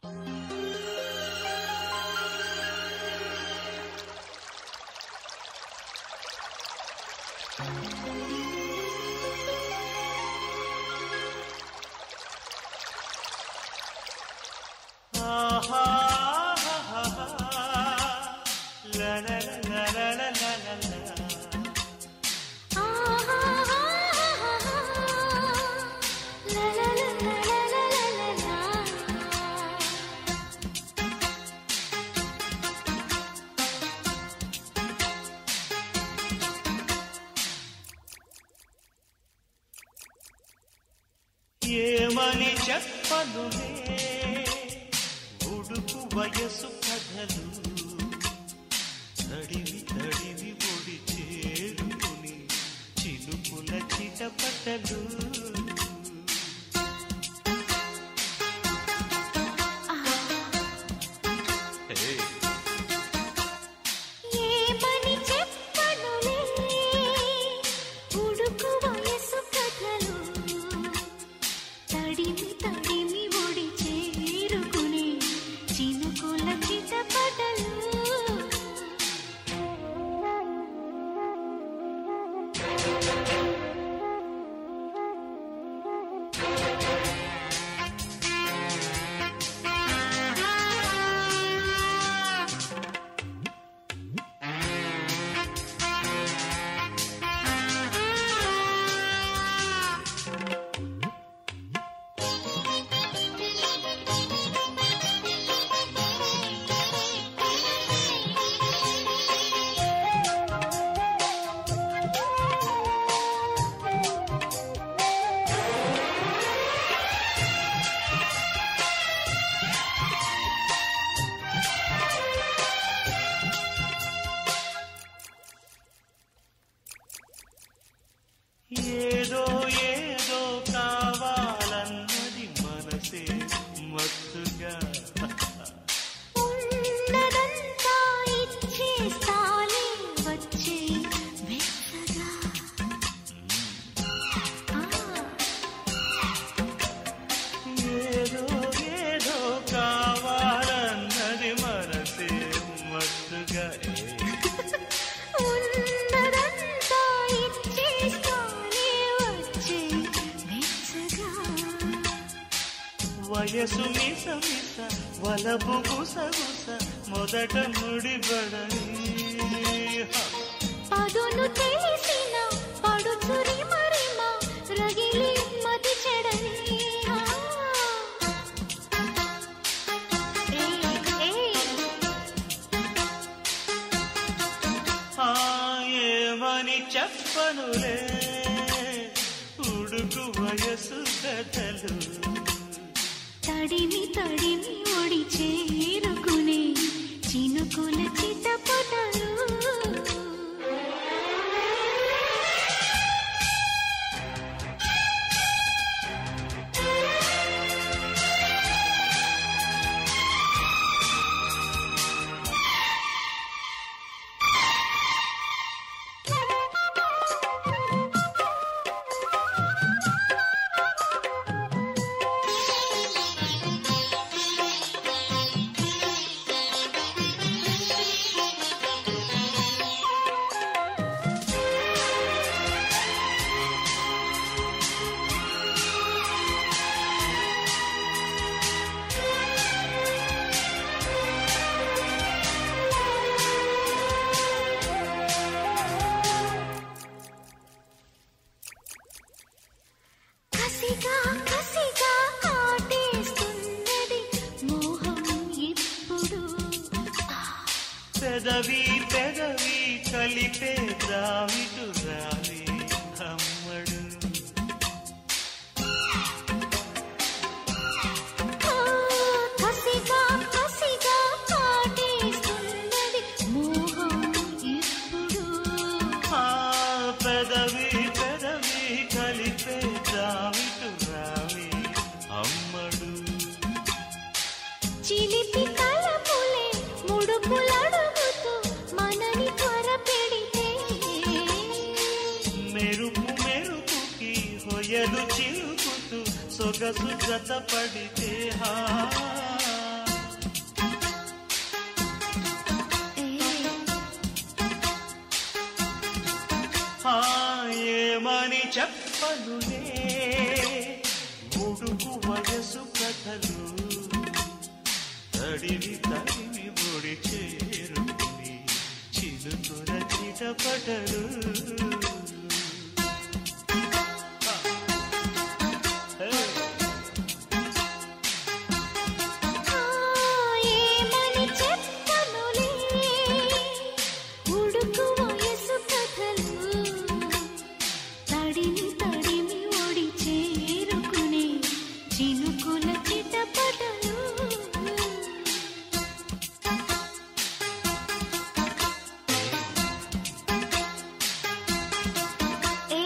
ఏమని చెప్పనులే ఉడుకు వయసు కథలు తడివి తడివి ఒడి చేరుకుని చిలుకుల చిటపటలు Hey. ఏమని చెప్పనులే ఉడుకు వయసు కథలు తడిమి తడిమి ఒడి చేరుకునే చినుకుల చిటపటలు ఏదో ఏదో కావాలన్నది మనసే మత్తుగా ఉన్నదంతా ఇచ్చేస్తాలే వచ్చే వెచ్చగా ఆ ఏదో ఏదో కావాలన్నది మనసే మత్తుగా ఉన్నదంతా ఇచ్చేస్తానే వచ్చే వెచ్చగా వయసు మిస మిస వలపు గుస గుస మొదట ముడిబడని పదును తెలిసిన పడుచురి మరిమ రగిలి మతి చెడని ఆ ఏమని చెప్పనులే ఉడుకు వయసు కథలు తడిమి తడిమి ఒడి చేరుకునే చినుకుల చిటపటలు కసిగా కసిగా కాటేస్తున్నది మోహం ఇప్పుడు పెదవి పెదవి కలిపే రావిటు రావి అమ్మడు ఆ, కసిగా కసిగా కాటేస్తున్నది మోహం ఇప్పుడు ఆ పెదవి పెదవి కలిపే రావిటు రావి అమ్మడు చిలిపి కలపులే ముడుపులడుగుతూ మనని త్వర పెడితే మెరుపు మెరుపుకి హొయలు చిలుకుతూ సొగసు జత పడితే హా చెప్పనులే ముడుకు వయసు కథలు తడివి తడివి ముడి చేరుకుని చిలుకుల చిటపటలు ఆ ఏమని చెప్పనులే ఉడుకు వయసు కథలు తడిని తడిమి ఒడి చేరుకునే చినుకుల చిటపటలు ఏ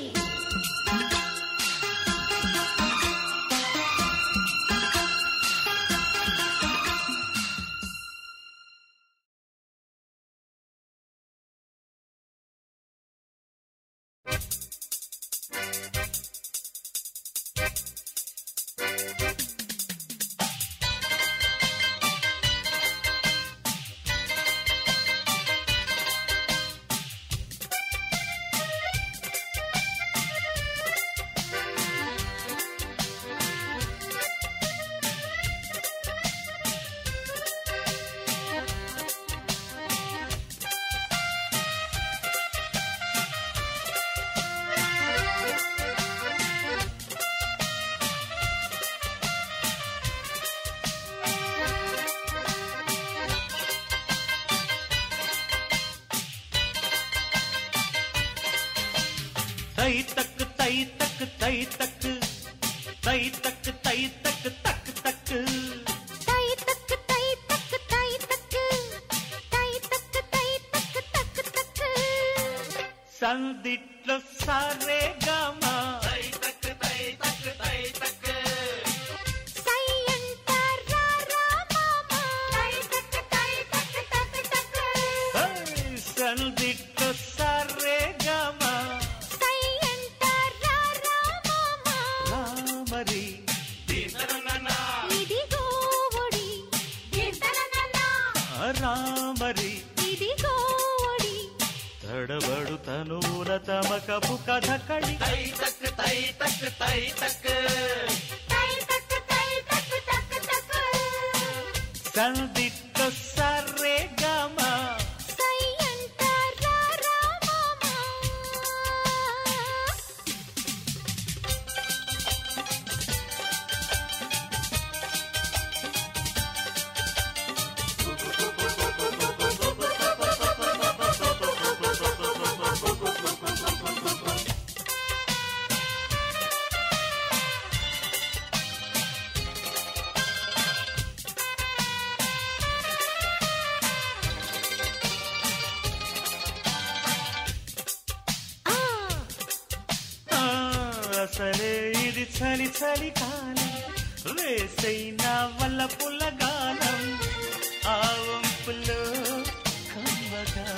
తై తక్ తై తక్ తై తక్ తై తక్ తై తక్ తక్ తక్ తై తక్ తై తక్ తై తక్ తై తక్ తై తక్ తక్ తక్ సందిట్లో సారే గమా తై తక్ తై తక్ తై తక్ సై అంటార్ రా రా మామ తై తక్ తై తక్ తక్ తక్ సందిట్లో సారే గమా సై అంటార్ రా రా మామ రామరి ఇదిగో ఒడి గింతనననా రామరి ఇదిగో ఒడి తడబడు తనువుల తమకపు కథ కళి తై తక్ తై తక్ తక్ తక్ సందిట్లో సరే గమా సై అంటార్ రా రా మామ ఆ ఆ, అసలే ఇది చలి చలి కాలం వేసైన వల్ల పుల్లగాలం ఆ వంపులో కమ్మగా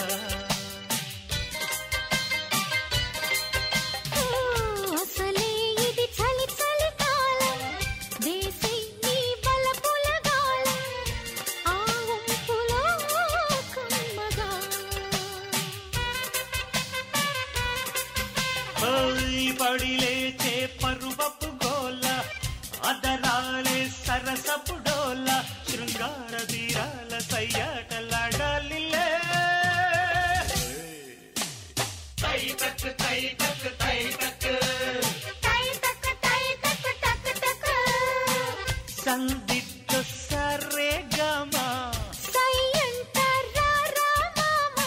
అసలే ఇది చలి చలి కాలం దేశీ నీ బలపుల గాలం ఆ వంపులో కమ్మగా ఓయ్ పడి లేచే పరువపు గోల అదరాలే సరసపు డోల శృంగార తీరాల సయ్యాటలాడాలిలే తై తక్ తై తక్ తై తక్ తై తక్ తై తక్ తక్ తక్ సందిట్లో సరే గమా సై అంటార్ రా రా మామ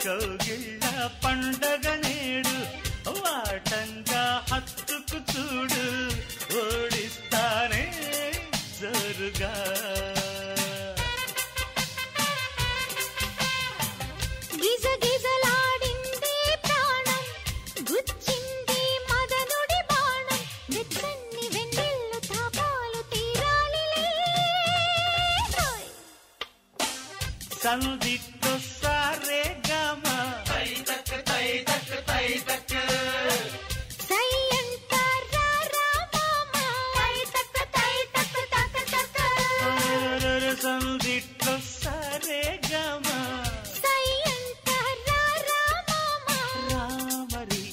కౌగిళ్ళ పండగ నేడు వాటంగా హత్తుకు చూడు ఓడిస్తానే జరుగా గిజ గిజలాడింది ప్రాణం గుచ్చింది మదనుడి బాణం వెచ్చని వెన్నెల్లు తాపాలు తీరాలిలే హోయ్. సందిట్టు సారే గమ సై అంటారా రామామ. తై తక్క తై తక్క తక్క తక్క. సందిట్టు సారే గమ సై అంటారా రామామ. రామరి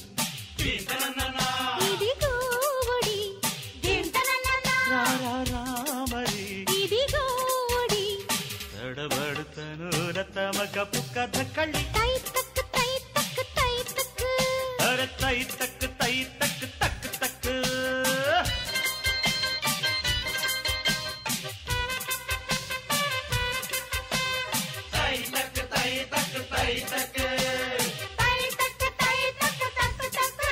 ఇదిగో ఒడి. రా రా రామరి ఇదిగో ఒడి. తడబడుతను రతమగపు కథ కళ్ళి తై తక్క తై తక్క తై తక్క. అర తై తక్ తై తక్ తక్ తక్ తై తక్క తై తక్క తక్క తక్క.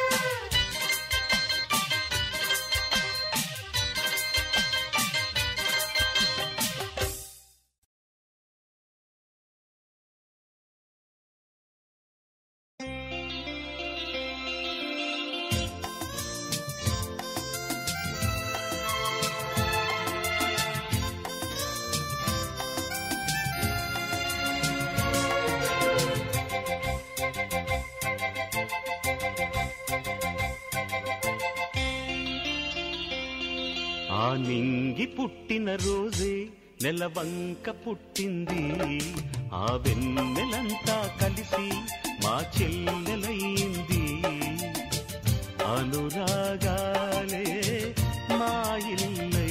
ఆ నింగి పుట్టిన రోజే నెలవంక పుట్టింది ఆ వెన్నెలంతా కలిసి మా చెల్లెలయ్యింది అనురాగాలే మా ఇల్లై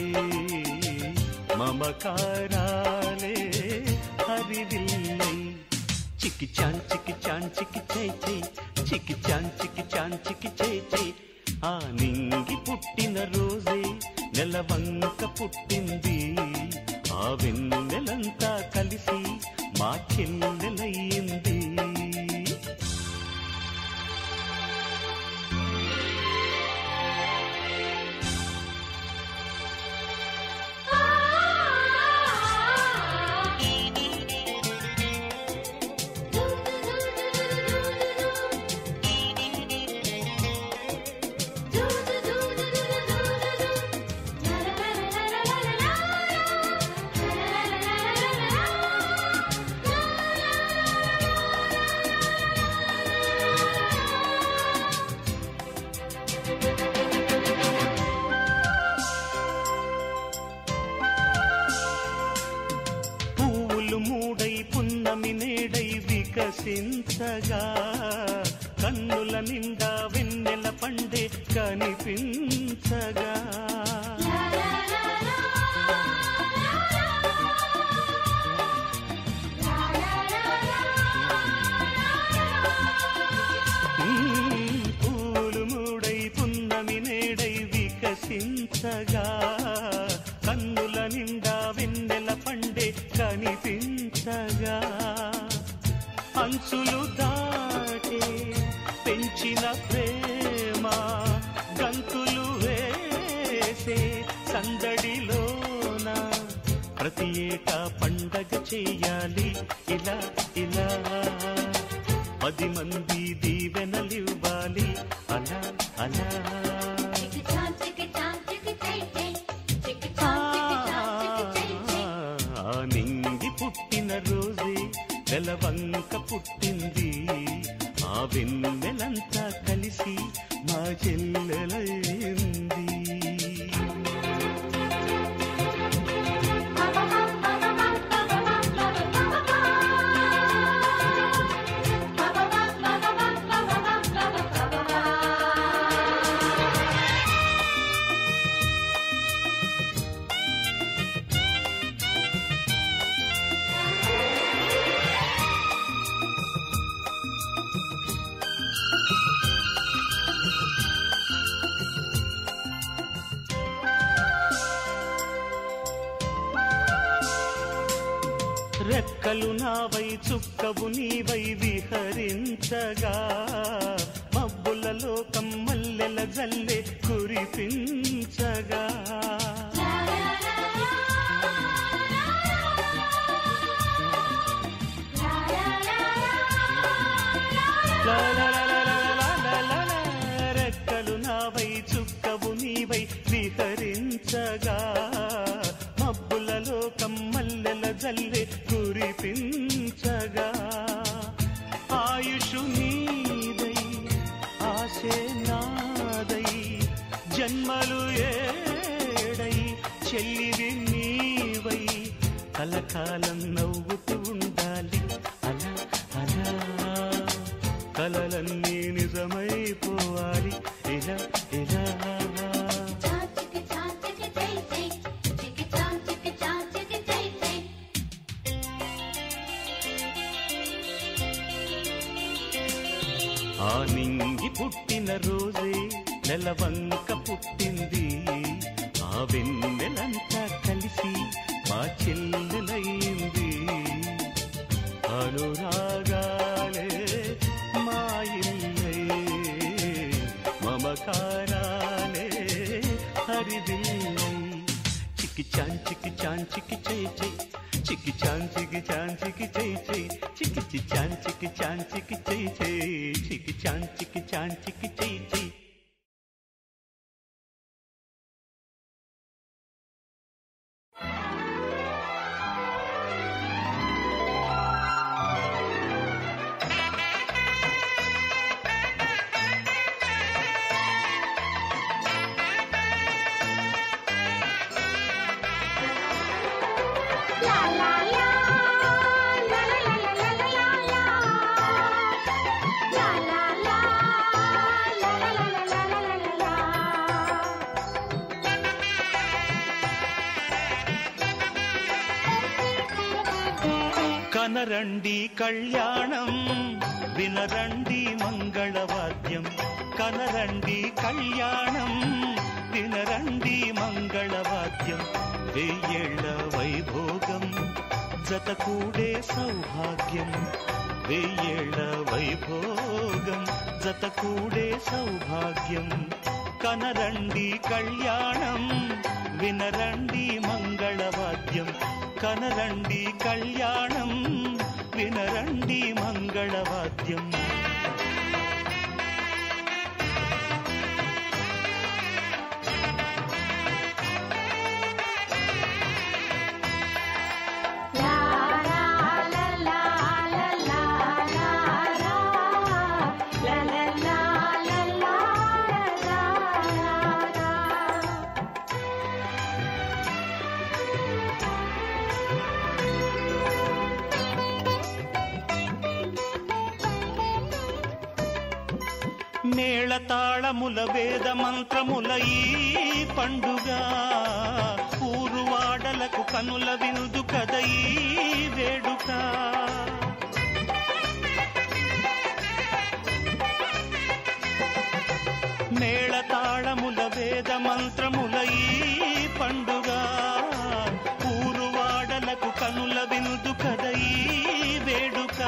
మమకారాలే హరివిల్లై చికి చాన్ చికి చాన్ చికి చై చై చికి చాన్ చికి చాన్ చికి చై చై ఆ నింగి పుట్టిన రోజే నెలవంక పుట్టింది ఆ వెన్నెలంతా కలిసి మా చెల్లెలయ్యింది పువ్వులు మూడై పున్నమి నేడై వికసించగా కన్నుల నిండా వెన్నెల పండే కనిపించగా ఉమ్, పూలు మూడై పున్నమి నేడై వికసించగా కన్నుల నిండా వెన్నెల పండే కనిపించగా అంచులు దాటే పెంచిన ప్రేమ గంతులు వేసే సందడిలోన ప్రతి ఏటా పండగ చెయ్యాలి ఇలా ఇలా పది మంది దీవెనలివ్వాలి అలా అలా ఆ నింగి పుట్టిన రోజే నెలవంక పుట్టింది ఆ వెన్నెలంతా కలిసి మా చెల్లెలైంది ఆ రెక్కలు నావై చుక్కవు నీవై విహరించగా మబ్బులలో కమ్మల్లెల జల్లె కురిపించగా లా లా లా లా లా లా లా లా లా. రెక్కలు నావై చుక్కవు నీవై విహరించగా మబ్బులలో కమ్మల్లెల జల్లె కురిపించగా ఆయుషు నీదై ఆశే నాదై జన్మలు ఏడై చెల్లివి నీవై కలకాలం నవ్వుతూ ఉండాలి అలా అలా కలలన్నీ నిజమైపోవాలి ఇలా ఇలా ఆ నింగి పుట్టిన రోజే నెలవంక పుట్టింది ఆ వెన్నెలంతా కలిసి మా చెల్లెలైంది అనురాగాలే మా ఇల్లై మమకారాలే హరిదిల్లై చికి చాన్ చికి చాన్ చికి చై చై చికి చాన్ చికి చాన్ చికి చై చై చికి చి చాన్ చికి చాన్ చికి చై చై చికి చాన్ చికి చాన్ చికి చై చై కనరండి కళ్యాణం వినరండి మంగళవాద్యం కనరండి కళ్యాణం వినరండి మంగళవాద్యం వెయ్యేళ్ల వైభోగం జత కూడే సౌభాగ్యం వెయ్యేళ్ల వైభోగం జత కూడే సౌభాగ్యం కనరండి కళ్యాణం వినరండి మంగళవాద్యం కనరండి కళ్యాణం వినరండి మంగళవాద్యం మేళతాళముల వేద మంత్రముల ఈ పండుగ ఊరువాడలకు కనుల విందు కద ఈ వేడుక మేళతాళముల వేద మంత్రముల ఈ పండుగ ఊరువాడలకు కనుల విందు కద ఈ వేడుక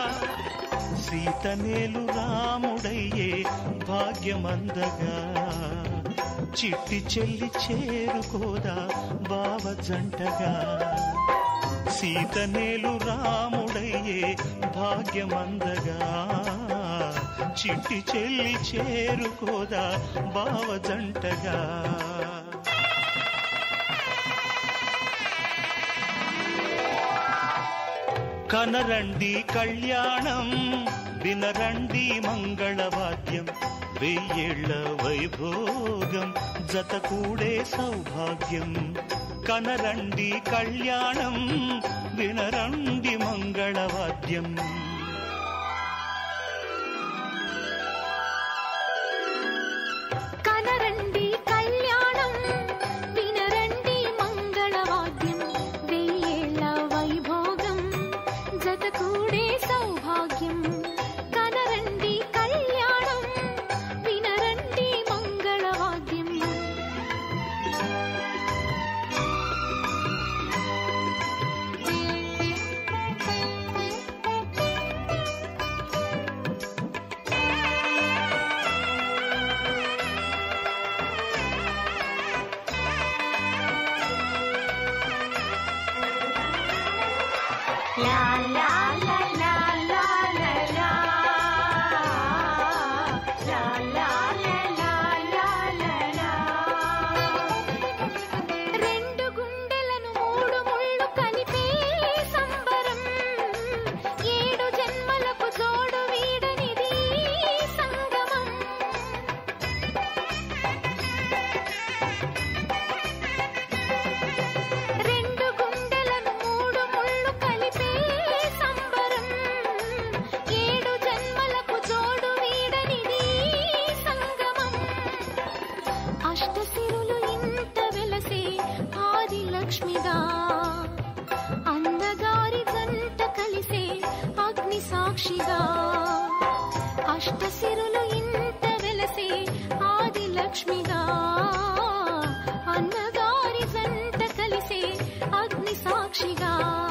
సీతనేలు రాముడయ్యే భాగ్యమందగా చిట్టి చెల్లి చేరుకోదా బావ జంటగా సీతనేలు రాముడయ్యే భాగ్యమందగా చిట్టి చెల్లి చేరుకోదా బావ జంటగా కనరండి కళ్యాణం వినరండి మంగళవాద్యం వెయ్యేళ్ల వైభోగం జత కూడే సౌభాగ్యం కనరండి కళ్యాణం వినరండి మంగళవాద్యం కనరండి కళ్యాణం వినరండి మంగళవాద్యం వెయ్యేళ్ల వైభోగం జత కూడే సౌభాగ్యం కనరండి కళ్యాణం వినరండి మంగళవాద్యం లా లా లా లా లా లా లా. లా లా లా లా లా లా లా. రెండు గుండెలను మూడు ముళ్ళు కలిపే సంబరం ఏడు జన్మలకు జోడు వీడనిది సంగమం రెండు గుండెలను మూడు ముళ్ళు కలిపే సంబరం ఏడు జన్మలకు జోడు వీడనిది సంగమం అష్టసిరులు ఇంత వెలసే ఆది లక్ష్మిగా అందగారి జంట కలిసే అగ్ని సాక్షిగా అష్టసిరులు ఇంత వెలసే ఆది లక్ష్మిగా అన్నగారి జంట కలిసే అగ్ని సాక్షిగా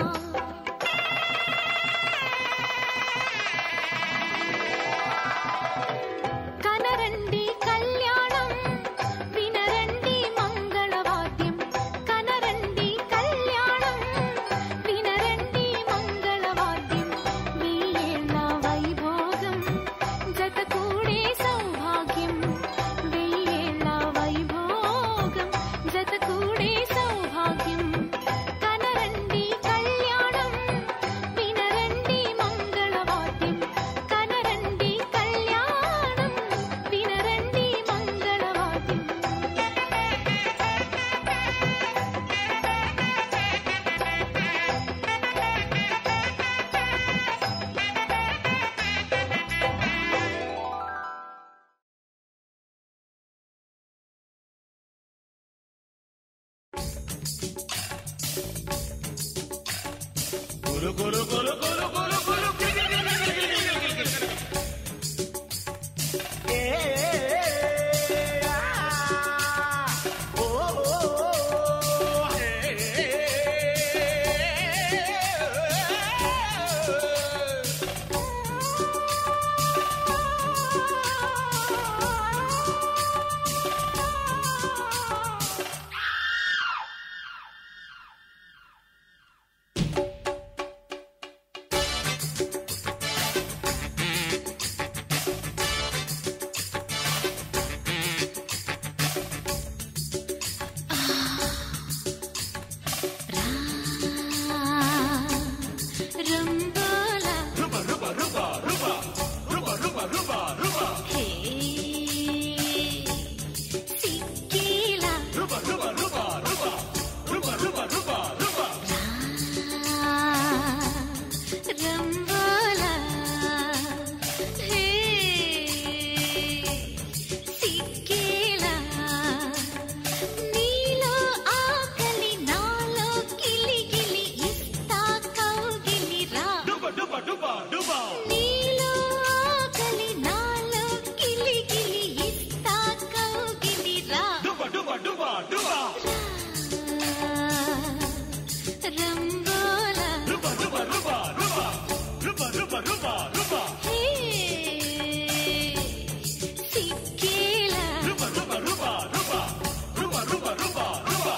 కనరండి కళ్యాణం వినరండి మంగళవాద్యం కనరండి కళ్యాణం వినరండి మంగళవాద్యం వెయ్యేళ్ళ వైభోగం జత కూడే సౌభాగ్యం వెయ్యేళ్ళ వైభోగం జత కూడే సౌభాగ్యం కనరండి కళ్యాణం వినరండి మంగళవాద్యం కనరండి కళ్యాణం వినరండి మంగళవాద్యం గురు గురు గురు గురు గురు గురు ఏ, ఆ, ఓ, ఓ, ఏ, రంబాల రుబ రుబ రుబ రుబ రుబ రుబ రుబ రుబ హే సిక్కిలా రుబ రుబ రుబ రుబ రుబ రుబ రుబ రుబ రంబాల హే సిక్కిలా నీలో ఆకలి నాలో కిలిగిలి ఇస్తా కౌగిలిరా డుబ డుబ డుబ డుబ నీలో ఆకలి నాలో కిలిగిలి ఇస్తా కౌగిలిరా డుబ డుబ డుబ డుబ రంగోలా రుబ రుబ రుబ రుబ రుబ రుబ రుబ రుబ హే సిక్కిలా రుబ రుబ రుబ రుబ రుబ రుబ రుబ రుబ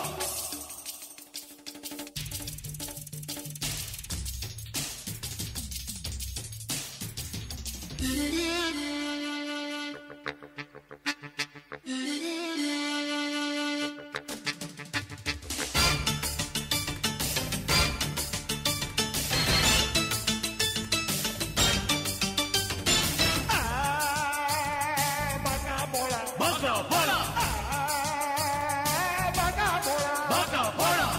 Baga bola Baga bola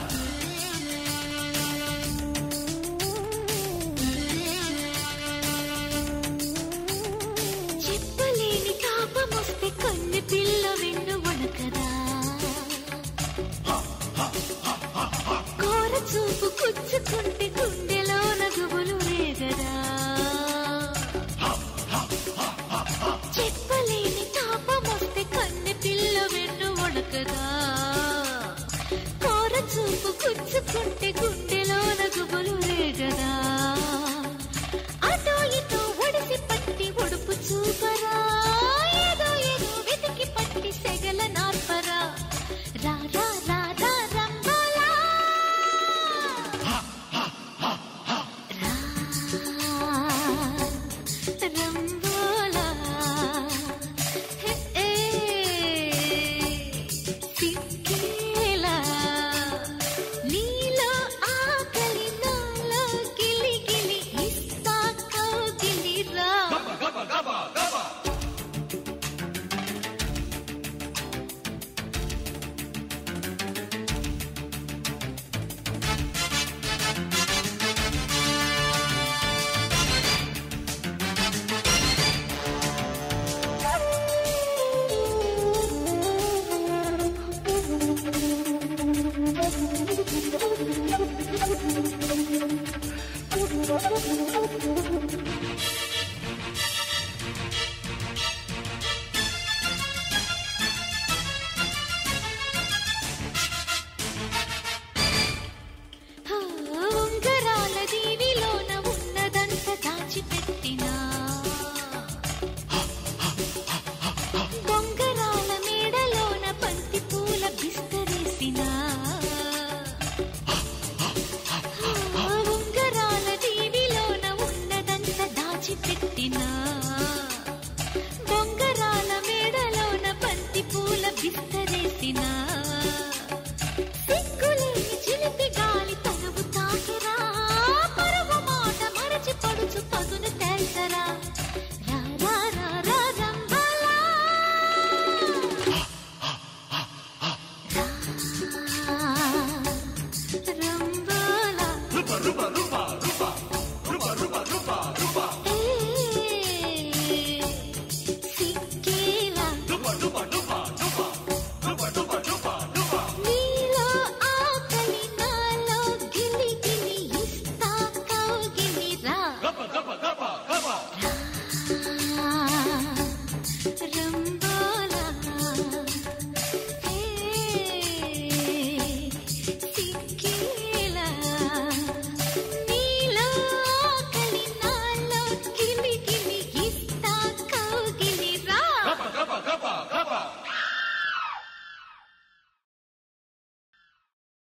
ఉంగరాల దీవిలోన ఉన్నదంత దాచిపెట్టినా బొంగరాల మేడలోన బంతి పూల బిస్తరేసినా ఉంగరాల దీవిలోన ఉన్నదంత దాచిపెట్టినా బొంగరాల మేడలోన బంతి పూల బిస్తరేసినా సిగ్గులేని చిలిపి గాలి తనువు తాకిరా పరువు మాట మరచి పడుచు పదును తేల్చరా రా రా రా రా రంబలా రా రంబలా